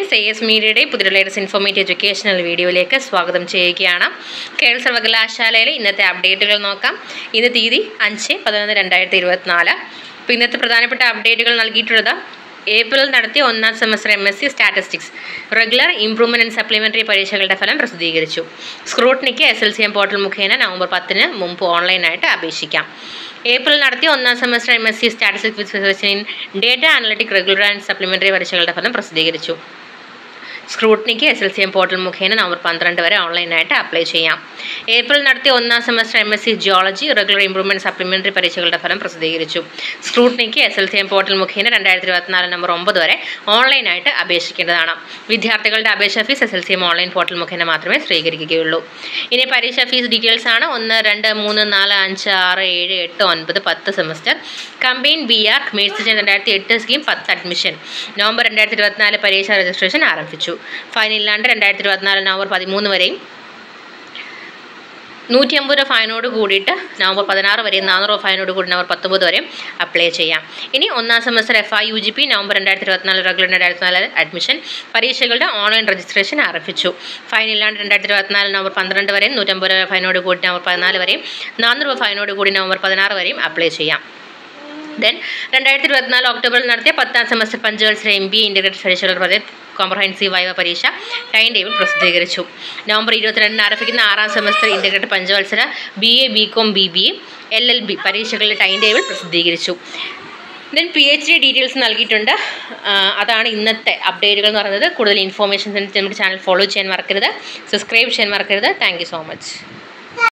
friends A S മീഡിയയുടെ പുതിയ latest informative educational വീഡിയോയിലേക്ക് സ്വാഗതം ചെയ്യുകയാണ് കേരള സർവകലാശാലയിലെ ഇന്നത്തെ അപ്ഡേറ്റുകൾ നോക്കാം ഇന്ന് തീയതി അഞ്ച് പതിനൊന്ന് രണ്ടായിരത്തി ഇരുപത്തിനാല് അപ്പോൾ ഇന്നത്തെ പ്രധാനപ്പെട്ട അപ്ഡേറ്റുകൾ നൽകിയിട്ടുള്ളത് ഏപ്രിൽ നടത്തിയ ഒന്നാം semester M S C statistics regular improvement and supplementary പരീക്ഷകളുടെ ഫലം പ്രസിദ്ധീകരിച്ചു സ്ക്രൂട്ടിനിക്ക് S L C M portal മുഖേന നവംബർ പത്തിന് മുമ്പ് ഓൺലൈനായിട്ട് അപേക്ഷിക്കാം ഏപ്രിൽ നടത്തിയ ഒന്നാം semester M S C statistics research in data analytic regular and supplementary പരീക്ഷകളുടെ ഫലം പ്രസിദ്ധീകരിച്ചു സ്ക്രൂട്ടിനിക്ക് S L C M portal മുഖേന നവംബർ പന്ത്രണ്ട് വരെ ഓൺലൈനായിട്ട് അപ്ലൈ ചെയ്യാം ഏപ്രിൽ നടത്തിയ ഒന്നാം semester M S C geology regular improvement supplementary പരീക്ഷകളുടെ ഫലം പ്രസിദ്ധീകരിച്ചു സ്ക്രൂട്ടിനിക്ക് S L C M portal മുഖേന രണ്ടായിരത്തി ഇരുപത്തിനാല് നമ്പർ ഒമ്പത് വരെ ഓൺലൈനായിട്ട് അപേക്ഷിക്കേണ്ടതാണ് വിദ്യാർത്ഥികളുടെ അപേക്ഷ fees S L C M online portal മുഖേന മാത്രമേ സ്വീകരിക്കുകയുള്ളൂ ഇനി പരീക്ഷ ഫീസ് ഡീറ്റെയിൽസ് ആണ് ഒന്ന് രണ്ട് മൂന്ന് നാല് അഞ്ച് ആറ് ഏഴ് എട്ട് ഒൻപത് പത്ത് സെമസ്റ്റർ കമ്പൈൻ ബി ആർ മേഴ്സിച്ച് രണ്ടായിരത്തി എട്ട് സ്കീം പത്ത് അഡ്മിഷൻ നവംബർ രണ്ടായിരത്തി ഇരുപത്തിനാല് പരീക്ഷ രജിസ്ട്രേഷൻ ആരംഭിച്ചു ഫൈൻ ഇല്ലാണ്ട് രണ്ടായിരത്തി ഇരുപത്തിനാല് നവംബർ പതിമൂന്ന് വരെയും നൂറ്റി അമ്പത് രൂപ ഫൈനോട് കൂടിയിട്ട് നവംബർ പതിനാറ് വരെയും നാനൂറ് രൂപ ഫൈനോട് കൂടി നവംബർ പത്തൊമ്പത് വരെയും അപ്ലൈ ചെയ്യാം ഇനി ഒന്നാം semester F I U G P November രണ്ടായിരത്തി ഇരുപത്തിനാല് റെഗുലർ രണ്ടായിരത്തി നാല് അഡ്മിഷൻ പരീക്ഷകളുടെ ഓൺലൈൻ രജിസ്ട്രേഷൻ ആരംഭിച്ചു ഫൈൻ ഇല്ലാണ്ട് രണ്ടായിരത്തി ഇരുപത്തിനാല് നവംബർ പന്ത്രണ്ട് വരെയും നൂറ്റമ്പത് രൂപ ഫൈനോട് കൂടി നവംബർ പതിനാല് വരെയും നാനൂറ് രൂപ ഫൈനോട് കൂടി നവംബർ പതിനാറ് വരെയും അപ്ലൈ ചെയ്യാം ദെൻ രണ്ടായിരത്തി ഇരുപത്തിനാല് ഒക്ടോബറിൽ നടത്തിയ പത്താം സെമസ്റ്റർ പഞ്ചവത്സര എം ബി എ ഇൻ്റഗ്രേറ്റഡ് പരീക്ഷകൾ പ്രൊജക്ട് കോംപ്രഹെൻസീവ് വൈവ പരീക്ഷ ടൈം ടേബിൾ പ്രസിദ്ധീകരിച്ചു നവംബർ ഇരുപത്തിരണ്ടിന് ആരംഭിക്കുന്ന ആറാം സെമസ്റ്റർ ഇൻ്റഗ്രേറ്റഡ് പഞ്ചവത്സര B A B com B B A L L B പരീക്ഷകളുടെ ടൈം ടേബിൾ പ്രസിദ്ധീകരിച്ചു then P H D details നൽകിയിട്ടുണ്ട് അതാണ് ഇന്നത്തെ അപ്ഡേറ്റുകൾ എന്ന് പറയുന്നത് കൂടുതൽ ഇൻഫോർമേഷൻസ് നമ്മുടെ ചാനൽ ഫോളോ ചെയ്യാൻ മറക്കരുത് സബ്സ്ക്രൈബ് ചെയ്യാൻ മറക്കരുത് താങ്ക് സോ മച്ച്